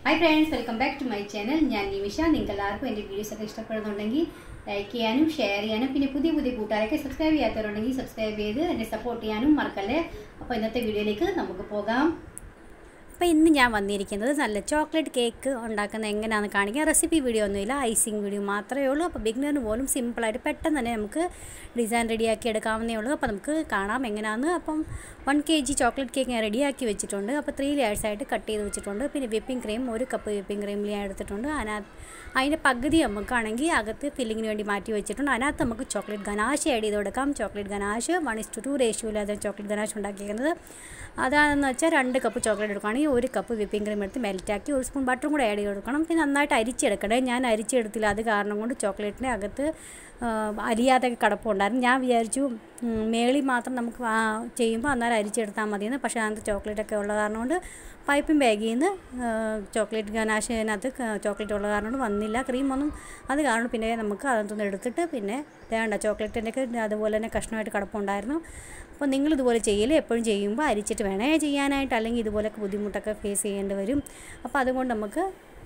hi friends welcome back to my channel ഞാൻ നിമിഷ നിങ്ങൾക്ക് എല്ലാവർക്കും എൻ്റെ വീഡിയോസ് ഒക്കെ ഇഷ്ടപ്പെടുന്നുണ്ടെങ്കിൽ ലൈക്ക് ചെയ്യാനും ഷെയർ ചെയ്യാനും പിന്നെ പുതിയ പുതിയ കൂട്ടുകാരൊക്കെ സബ്സ്ക്രൈബ് ചെയ്യാത്തവരുണ്ടെങ്കിൽ സബ്സ്ക്രൈബ് ചെയ്ത് എന്നെ സപ്പോർട്ട് ചെയ്യാനും മറക്കല്ലേ അപ്പോൾ ഇന്നത്തെ വീഡിയോയിലേക്ക് നമുക്ക് പോകാം അപ്പോൾ ഇന്ന് ഞാൻ വന്നിരിക്കുന്നത് നല്ല ചോക്ലേറ്റ് കേക്ക് ഉണ്ടാക്കുന്നത് എങ്ങനെയാണെന്ന് കാണിക്കാൻ റെസിപ്പി വീഡിയോ ഒന്നുമില്ല ഐസിങ് വീഡിയോ മാത്രമേ ഉള്ളൂ അപ്പോൾ ബിഗിനറിന് പോലും സിമ്പിളായിട്ട് പെട്ടെന്ന് തന്നെ നമുക്ക് ഡിസൈൻ റെഡിയാക്കി എടുക്കാവുന്നേ ഉള്ളൂ അപ്പോൾ നമുക്ക് കാണാം എങ്ങനെയാണെന്ന് അപ്പം one K G chocolate cake ഞാൻ റെഡിയാക്കി വെച്ചിട്ടുണ്ട് അപ്പോൾ ത്രീ ലെയേഴ്സ് ആയിട്ട് കട്ട് ചെയ്ത് വെച്ചിട്ടുണ്ട് പിന്നെ വിപ്പിംഗ് ക്രീം ഒരു കപ്പ് വിപ്പിംഗ് ക്രീം ഞാൻ എടുത്തിട്ടുണ്ട് അതിനകത്ത് അതിൻ്റെ പകുതി നമുക്കാണെങ്കിൽ അകത്ത് ഫില്ലിങ്ങിന് വേണ്ടി മാറ്റി വെച്ചിട്ടുണ്ട് അതിനകത്ത് നമുക്ക് ചോക്ലേറ്റ് ഗനാശ് ആഡ് ചെയ്ത് കൊടുക്കാം chocolate ganache one is to two റേഷ്യോയിലാണ് ചോക്ലേറ്റ് ഗനാശ് ഉണ്ടാക്കിയിരിക്കുന്നത് അതാണെന്ന് വെച്ചാൽ രണ്ട് കപ്പ് ചോക്ലേറ്റ് എടുക്കുകയാണെങ്കിൽ ഒരു കപ്പ് വിപ്പിംഗ് ക്രീം എടുത്ത് മെൽറ്റാക്കി ഒരു സ്പൂൺ ബട്ടറും കൂടെ ആഡ് ചെയ്ത് കൊടുക്കണം പിന്നെ നന്നായിട്ട് അരിച്ചെടുക്കണേ ഞാൻ അരിച്ചെടുത്തില്ല അത് കാരണം കൊണ്ട് ചോക്ലേറ്റിൻ്റെ അകത്ത് അരിയാതെ കിടപ്പുണ്ടായിരുന്നു ഞാൻ വിചാരിച്ചു മേളി മാത്രം നമുക്ക് ചെയ്യുമ്പോൾ അന്നേരം അരിച്ചെടുത്താൽ മതിയെന്ന് പക്ഷേ അതിനകത്ത് ചോക്ലേറ്റൊക്കെ ഉള്ള കാരണം കൊണ്ട് പൈപ്പിൻ ബാഗിൽ നിന്ന് ചോക്ലേറ്റ് ഗനാശിനകത്ത് ചോക്ലേറ്റ് ഉള്ള കാരണം കൊണ്ട് വന്നില്ല ക്രീമൊന്നും അത് കാരണം പിന്നെ നമുക്ക് അതൊന്നും എടുത്തിട്ട് പിന്നെ വേണ്ട ചോക്ലേറ്റിൻ്റെയൊക്കെ അതുപോലെ തന്നെ കഷ്ണമായിട്ട് കിടപ്പുണ്ടായിരുന്നു അപ്പോൾ നിങ്ങൾ ഇതുപോലെ ചെയ്യൽ എപ്പോഴും ചെയ്യുമ്പോൾ അരിച്ചിട്ട് വേണേ ചെയ്യാനായിട്ട് അല്ലെങ്കിൽ ഇതുപോലൊക്കെ ബുദ്ധിമുട്ടൊക്കെ ഫേസ് ചെയ്യേണ്ടി വരും അപ്പോൾ അതുകൊണ്ട് നമുക്ക്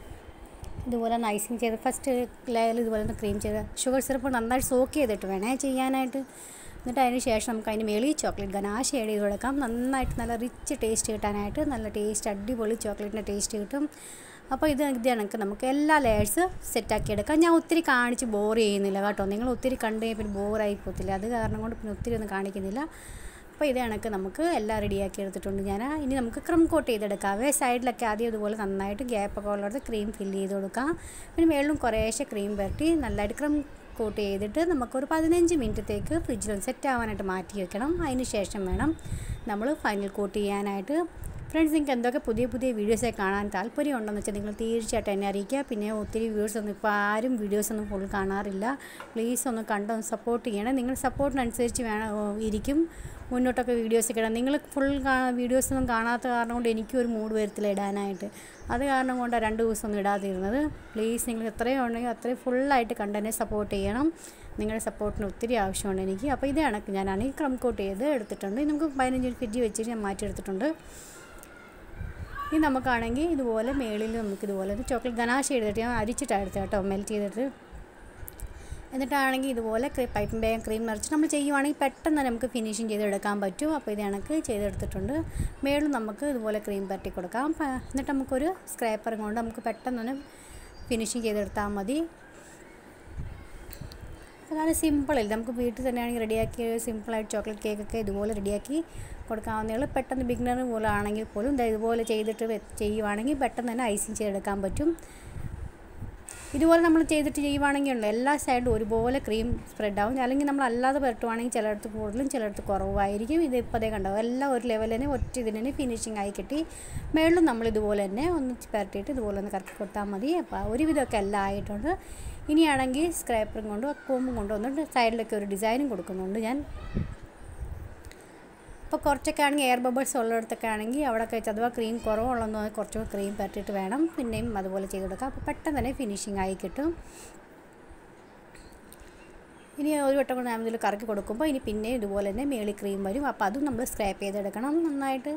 ഇതുപോലെ നൈസിങ് ചെയ്ത് ഫസ്റ്റ് ലെയറിൽ ഇതുപോലെ ഒന്ന് ക്രീം ചെയ്ത് ഷുഗർ സിറപ്പ് നന്നായിട്ട് സോക്ക് ചെയ്തിട്ട് വേണേ ചെയ്യാനായിട്ട് എന്നിട്ട് അതിന് ശേഷം നമുക്ക് അതിന് മേളിൽ ചോക്ലേറ്റ് ഗനാശ ആഡ് ചെയ്ത് കൊടുക്കാം നന്നായിട്ട് നല്ല റിച്ച് ടേസ്റ്റ് കിട്ടാനായിട്ട് നല്ല ടേസ്റ്റ് അടിപൊളി ചോക്ലേറ്റിൻ്റെ ടേസ്റ്റ് കിട്ടും അപ്പോൾ ഇത് ഇത് കണക്ക് നമുക്ക് എല്ലാ ലെയേഴ്സ് സെറ്റാക്കി എടുക്കാം ഞാൻ ഒത്തിരി കാണിച്ച് ബോർ ചെയ്യുന്നില്ല കേട്ടോ നിങ്ങൾ ഒത്തിരി കണ്ടു കഴിഞ്ഞാൽ പിന്നെ ബോറായി പോകത്തില്ല അത് കാരണം കൊണ്ട് പിന്നെ ഒത്തിരി ഒന്നും കാണിക്കുന്നില്ല അപ്പോൾ ഇത് കണക്ക് നമുക്ക് എല്ലാം റെഡിയാക്കി എടുത്തിട്ടുണ്ട് ഞാൻ ഇനി നമുക്ക് ക്രം കോട്ട് ചെയ്തെടുക്കാവേ സൈഡിലൊക്കെ ആദ്യം ഇതുപോലെ നന്നായിട്ട് ഗ്യാപ്പൊക്കെ ഉള്ളത് ക്രീം ഫില്ല് ചെയ്ത് കൊടുക്കാം പിന്നെ മേളിലും കുറേശ്ശെ ക്രീം പുരട്ടി നല്ലതായിട്ട് ക്രം കോട്ട് ചെയ്തിട്ട് നമുക്കൊരു പതിനഞ്ച് മിനിറ്റത്തേക്ക് ഫ്രിഡ്ജിലൊന്ന് സെറ്റ് ആവാനായിട്ട് മാറ്റി വെക്കണം അതിന് ശേഷം വേണം നമ്മൾ ഫൈനൽ കോട്ട് ചെയ്യാനായിട്ട് ഫ്രണ്ട്സ് നിങ്ങൾക്ക് എന്തൊക്കെ പുതിയ പുതിയ വീഡിയോസൊക്കെ കാണാൻ താല്പര്യം ഉണ്ടെന്ന് വെച്ചാൽ നിങ്ങൾ തീർച്ചയായിട്ടും എന്നെ അറിയിക്കുക പിന്നെ ഒത്തിരി വ്യൂവേഴ്സ് ഒന്നും ഇപ്പോൾ ആരും വീഡിയോസൊന്നും ഫുൾ കാണാറില്ല പ്ലീസ് ഒന്ന് കണ്ടൊന്ന് സപ്പോർട്ട് ചെയ്യണം നിങ്ങൾ സപ്പോർട്ടിനനുസരിച്ച് വേണം ഇരിക്കും മുന്നോട്ടൊക്കെ വീഡിയോസ് ഇടാം നിങ്ങൾ ഫുൾ വീഡിയോസൊന്നും കാണാത്ത കാരണം കൊണ്ട് എനിക്കും ഒരു മൂഡ് വരത്തില്ല ഇടാനായിട്ട് അത് കാരണം കൊണ്ടാണ് രണ്ട് ദിവസമൊന്നും ഇടാതിരുന്നത് പ്ലീസ് നിങ്ങൾ എത്രയും ഉണ്ടെങ്കിൽ അത്രയും ഫുള്ളായിട്ട് കണ്ടെന്നെ സപ്പോർട്ട് ചെയ്യണം നിങ്ങളുടെ സപ്പോർട്ടിന് ഒത്തിരി ആവശ്യമുണ്ട് എനിക്ക് അപ്പോൾ ഇത് കണക്ക് ഞാനാണെങ്കിൽ ക്രം കോട്ട് ചെയ്ത് എടുത്തിട്ടുണ്ട് നമുക്ക് പതിനഞ്ച് ഫ്രിഡ്ജ് വെച്ചിട്ട് ഞാൻ മാറ്റിയെടുത്തിട്ടുണ്ട് ഇനി നമുക്കാണെങ്കിൽ ഇതുപോലെ മേളിൽ നമുക്ക് ഇതുപോലെ ചോക്ലേറ്റ് ഗനാശ എടുത്തിട്ട് ഞാൻ അരിച്ചിട്ടാണ് എടുത്തത് കേട്ടോ മെൽറ്റ് ചെയ്തിട്ട് എന്നിട്ടാണെങ്കിൽ ഇതുപോലെ പൈപ്പിൻ ബാഗ് ക്രീം നിറച്ച് നമ്മൾ ചെയ്യുവാണെങ്കിൽ പെട്ടെന്ന് തന്നെ നമുക്ക് ഫിനിഷിങ് ചെയ്തെടുക്കാൻ പറ്റും അപ്പോൾ ഇത് കണക്ക് ചെയ്തെടുത്തിട്ടുണ്ട് മേളിൽ നമുക്ക് ഇതുപോലെ ക്രീം പരട്ടി കൊടുക്കാം എന്നിട്ട് നമുക്കൊരു സ്ക്രാപ്പർ കൊണ്ട് നമുക്ക് പെട്ടെന്ന് തന്നെ ഫിനിഷിങ് ചെയ്തെടുത്താൽ മതി അതാണ് സിമ്പിളല്ല നമുക്ക് വീട്ടിൽ തന്നെയാണെങ്കിൽ റെഡിയാക്കി സിമ്പിളായിട്ട് ചോക്ലേറ്റ് കേക്കൊക്കെ ഇതുപോലെ റെഡിയാക്കി കൊടുക്കാവുന്നേ ഉള്ളൂ പെട്ടെന്ന് ബിഗിനർ പോലെ ആണെങ്കിൽ പോലും ഇതുപോലെ ചെയ്തിട്ട് ചെയ്യുവാണെങ്കിൽ പെട്ടെന്ന് തന്നെ ഐസിങ് ചെയ്തെടുക്കാൻ പറ്റും ഇതുപോലെ നമ്മൾ ചെയ്തിട്ട് ചെയ്യുവാണെങ്കിൽ ഉണ്ട് എല്ലാ സൈഡും ഒരുപോലെ ക്രീം സ്പ്രെഡ് ആവും അല്ലെങ്കിൽ നമ്മൾ അല്ലാതെ പുരട്ടുവാണെങ്കിൽ ചിലയിടത്ത് കൂടുതലും ചിലയിടത്ത് കുറവായിരിക്കും ഇത് ഇപ്പോൾ അതേ കണ്ടാവും എല്ലാം ഒരു ലെവൽ തന്നെ ഒറ്റ ഇതിന് തന്നെ ഫിനിഷിങ് ആയി കിട്ടി മേളിലും നമ്മൾ ഇതുപോലെ തന്നെ ഒന്ന് പുരട്ടിയിട്ട് ഇതുപോലെ ഒന്ന് കറക്കി കൊടുത്താൽ മതി അപ്പോൾ ഒരുവിധമൊക്കെ എല്ലാം ആയിട്ടുണ്ട് ഇനിയാണെങ്കിൽ സ്ക്രാപ്പറും കൊണ്ട് കോമ്പും കൊണ്ട് വന്നിട്ട് സൈഡിലൊക്കെ ഒരു ഡിസൈനും കൊടുക്കുന്നുണ്ട് ഞാൻ അപ്പോൾ കുറച്ചൊക്കെ ആണെങ്കിൽ എയർ ബബിൾസ് ഉള്ളിടത്തൊക്കെ ആണെങ്കിൽ അവിടെയൊക്കെ അഥവാ ക്രീം കുറവുള്ളതെന്ന് കുറച്ചുകൂടി ക്രീം പരട്ടിയിട്ട് വേണം പിന്നെയും അതുപോലെ ചെയ്ത് കൊടുക്കാം അപ്പോൾ പെട്ടെന്ന് തന്നെ ഫിനിഷിങ് ആയി കിട്ടും ഇനി ഒരു വട്ടം കൂടെ നമ്മൾ കറക്കി കൊടുക്കുമ്പോൾ ഇനി പിന്നെയും ഇതുപോലെ തന്നെ മേളി ക്രീം വരും അപ്പോൾ അതും നമ്മൾ സ്ക്രാപ്പ് ചെയ്തെടുക്കണം നന്നായിട്ട്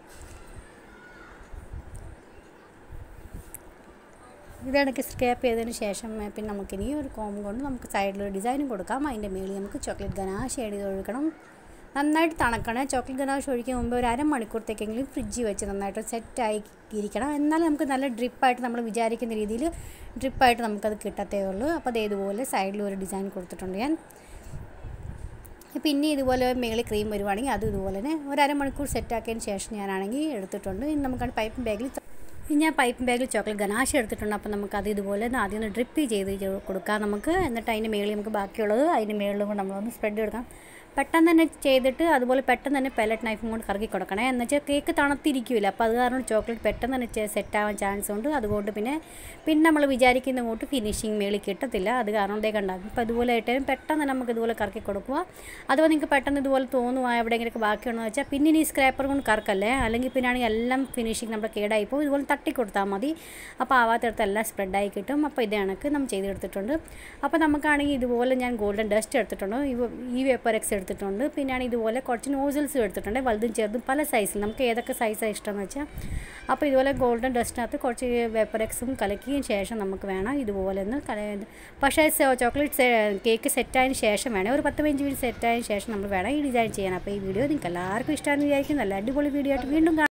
ഇതണക്ക് സ്ക്രാപ്പ് ചെയ്തതിന് ശേഷം പിന്നെ നമുക്കിനി ഒരു കോം കൊണ്ട് നമുക്ക് സൈഡിലൊരു ഡിസൈനും കൊടുക്കാം അതിൻ്റെ മേളിൽ നമുക്ക് ചോക്ലേറ്റ് ഗനാശ് ആഡ് ചെയ്ത് കൊടുക്കണം നന്നായിട്ട് തണുക്കണേ ചോക്ലേറ്റ് ഗനാശ് ഒഴിക്കാൻ മുമ്പ് ഒരു അരമണിക്കൂറത്തേക്കെങ്കിലും ഫ്രിഡ്ജിൽ വെച്ച് നന്നായിട്ട് സെറ്റായി ഇരിക്കണം എന്നാലും നമുക്ക് നല്ല ഡ്രിപ്പായിട്ട് നമ്മൾ വിചാരിക്കുന്ന രീതിയിൽ ഡ്രിപ്പായിട്ട് നമുക്കത് കിട്ടത്തേ ഉള്ളൂ അപ്പോൾ അതേ ഇതുപോലെ സൈഡിൽ ഒരു ഡിസൈൻ കൊടുത്തിട്ടുണ്ട് ഞാൻ പിന്നെ ഇതുപോലെ മേളിൽ ക്രീം വരുവാണെങ്കിൽ അത് ഇതുപോലെ തന്നെ ഒരു അരമണിക്കൂർ സെറ്റാക്കിയതിന് ശേഷം ഞാനാണെങ്കിൽ എടുത്തിട്ടുണ്ട് ഇനി നമുക്ക് പൈപ്പ് ബാഗിൽ ഞാൻ പൈപ്പ് ബാഗിൽ ചോക്ലേറ്റ് ഗനാശ എടുത്തിട്ടുണ്ട് അപ്പോൾ നമുക്കത് ഇതുപോലെ ആദ്യം ഒന്ന് ഡ്രിപ്പ് ചെയ്ത് കൊടുക്കാം നമുക്ക് എന്നിട്ട് അതിൻ്റെ മേളിൽ നമുക്ക് ബാക്കിയുള്ളത് അതിൻ്റെ മേളിലും കൂടെ നമ്മളൊന്ന് സ്പ്രെഡ് കൊടുക്കാം പെട്ടെന്ന് തന്നെ ചെയ്തിട്ട് അതുപോലെ പെട്ടെന്ന് തന്നെ പെലറ്റ് നൈഫും കൊണ്ട് കറക്കി കൊടുക്കണേ എന്ന് വെച്ചാൽ കേക്ക് തണുത്തിരിക്കില്ല അപ്പോൾ അത് കാരണം ചോക്ലേറ്റ് പെട്ടെന്ന് തന്നെ സെറ്റ് ആവാൻ ചാൻസ് ഉണ്ട് അതുകൊണ്ട് പിന്നെ പിന്നെ നമ്മൾ വിചാരിക്കുന്ന കൂട്ട് ഫിനിഷിങ് മേളിൽ കിട്ടത്തില്ല അത് കാരണം ഇതേ കണ്ടാകും അപ്പോൾ ഇതുപോലെ ആയിട്ടും പെട്ടെന്ന് നമുക്ക് ഇതുപോലെ കറക്കി കൊടുക്കുക അഥവാ നിങ്ങൾക്ക് പെട്ടെന്ന് ഇതുപോലെ തോന്നുക എവിടെയെങ്കിലൊക്കെ ബാക്കിയുണ്ടോ വെച്ചാൽ പിന്നെ ഈ സ്ക്രാപ്പർ കൊണ്ട് കറക്കല്ലേ അല്ലെങ്കിൽ പിന്നെ ആണെങ്കിൽ എല്ലാം ഫിനിഷിങ് നമ്മുടെ കേടായി പോകും ഇതുപോലെ തട്ടി കൊടുത്താൽ മതി അപ്പോൾ ആവാത്തടത്ത് എല്ലാം സ്പ്രെഡായി കിട്ടും അപ്പോൾ ഇത് കണക്ക് നമ്മൾ ചെയ്തെടുത്തിട്ടുണ്ട് അപ്പോൾ നമുക്കാണെങ്കിൽ ഇതുപോലെ ഞാൻ ഗോൾഡൻ ഡസ്റ്റ് എടുത്തിട്ടുണ്ട് ഈ വേപ്പർ എക്സ് എടുത്തിട്ടുണ്ട് പിന്നെയാണ് ഇതുപോലെ കുറച്ച് നോസിൽസും എടുത്തിട്ടുണ്ട് വലുതും ചെറുതും പല സൈസിൽ നമുക്ക് ഏതൊക്കെ സൈസാണ് ഇഷ്ടമെന്ന് വെച്ചാൽ അപ്പോൾ ഇതുപോലെ ഗോൾഡൻ ഡസ്റ്റിനകത്ത് കുറച്ച് വെപ്പറെക്സും കലക്കിയതിന് ശേഷം നമുക്ക് വേണം ഇതുപോലെ ഒന്ന് കല പക്ഷേ ചോക്ലേറ്റ് കേക്ക് സെറ്റായതിന് ശേഷം വേണം ഒരു പത്ത് പതിനഞ്ച് മിനിറ്റ് സെറ്റായതിന് ശേഷം നമ്മൾ വേണം ഈ ഡിസൈൻ ചെയ്യാൻ അപ്പോൾ ഈ വീഡിയോ നിങ്ങൾക്ക് എല്ലാവർക്കും ഇഷ്ടമാണെന്ന് വിചാരിക്കും നല്ല അടിപൊളി വീഡിയോ ആയിട്ട് വീണ്ടും കാണാം